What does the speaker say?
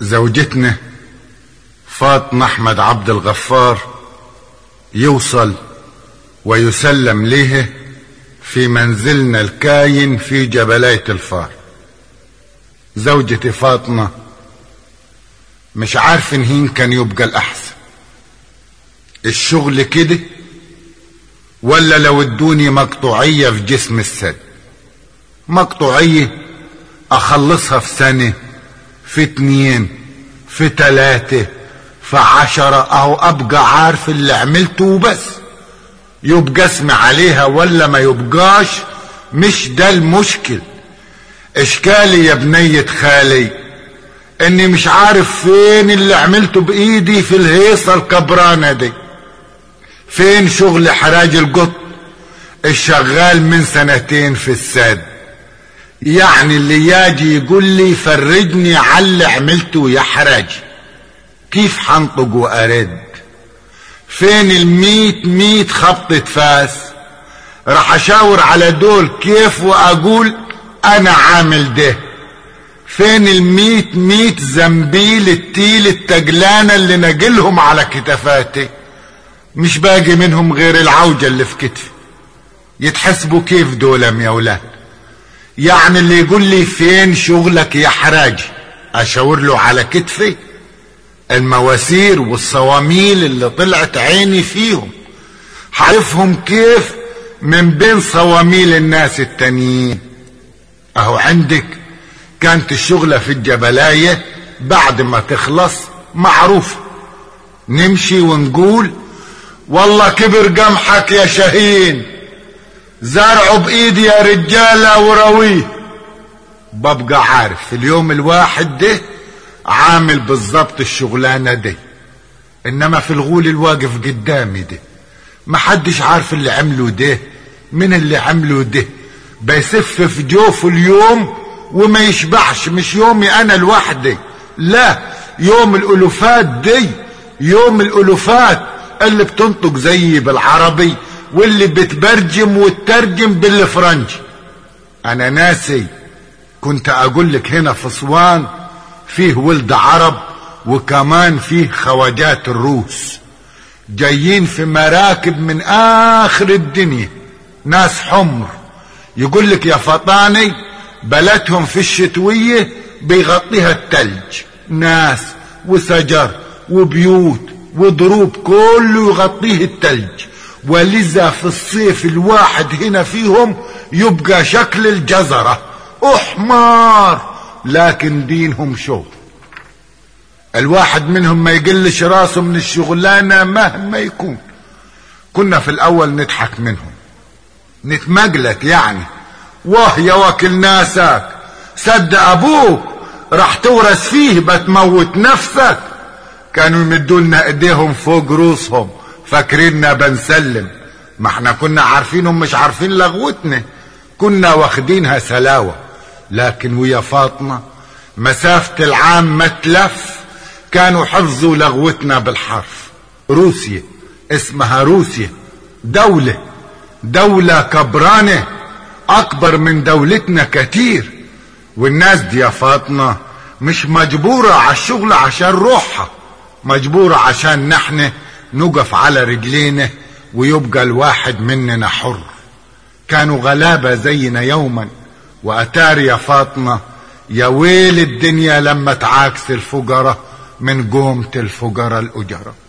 زوجتنا فاطمة أحمد عبد الغفار يوصل ويسلم له في منزلنا الكاين في جبلية الفار زوجتي فاطمة مش عارف ان هين كان يبقى الأحسن الشغل كده ولا لو ادوني مقطوعية في جسم السد مقطوعية اخلصها في سنة في اتنين في تلاتة في عشرة اهو ابقى عارف اللي عملته وبس يبقى اسمي عليها ولا ما يبقاش مش ده المشكل اشكالي يا بنية خالي اني مش عارف فين اللي عملته بايدي في الهيصة الكبرانة دي فين شغل حراج القط الشغال من سنتين في الساد يعني اللي ياجي يقول لي فرجني على اللي عملته يا حراجي كيف حنطق وارد فين الميت ميت خبطة فاس راح اشاور على دول كيف واقول انا عامل ده فين الميت ميت زنبيل التيل التجلانة اللي نقلهم على كتفاتي مش باقي منهم غير العوجة اللي في كتفي يتحسبوا كيف دولم يا ولاد يعني اللي يقول لي فين شغلك يا حراجي اشاور له على كتفي المواسير والصواميل اللي طلعت عيني فيهم حعرفهم كيف من بين صواميل الناس التانيين اهو عندك كانت الشغلة في الجبلاية بعد ما تخلص معروف نمشي ونقول والله كبر قمحك يا شهين زرعه بايدي يا رجالة ورويه ببقى عارف في اليوم الواحد ده عامل بالظبط الشغلانة دي انما في الغول الواقف قدامي ده محدش عارف اللي عمله ده من اللي عمله ده بيسف في جوفه اليوم وما يشبعش مش يومي انا لوحدي لا يوم الالوفات دي يوم الالوفات اللي بتنطق زيي بالعربي واللي بتبرجم وتترجم بالفرنجي انا ناسي كنت اقول لك هنا في اسوان فيه ولد عرب وكمان فيه خواجات الروس جايين في مراكب من اخر الدنيا ناس حمر يقول لك يا فطاني بلدهم في الشتوية بيغطيها التلج ناس وشجر وبيوت وضروب كله يغطيه التلج ولذا في الصيف الواحد هنا فيهم يبقى شكل الجزرة احمر لكن دينهم شوف الواحد منهم ما يقلش راسه من الشغلانة مهما يكون كنا في الاول نضحك منهم نتمجلت يعني واه يا وكل ناسك صدق ابوك راح تورث فيه بتموت نفسك كانوا يمدوا لنا ايديهم فوق روسهم فاكريننا بنسلم ما احنا كنا عارفينهم مش عارفين لغوتنا كنا واخدينها سلاوة لكن ويا فاطمة مسافة العام ما تلف كانوا حفظوا لغوتنا بالحرف روسيا اسمها روسيا دولة دولة كبرانة اكبر من دولتنا كتير والناس دي يا فاطمة مش مجبورة على الشغل عشان روحها مجبورة عشان نحن نقف على رجلينا ويبقى الواحد مننا حر كانوا غلابة زينا يوما واتاري يا فاطمة يا ويل الدنيا لما تعاكس الفقراء من قومة الفقراء الأجرة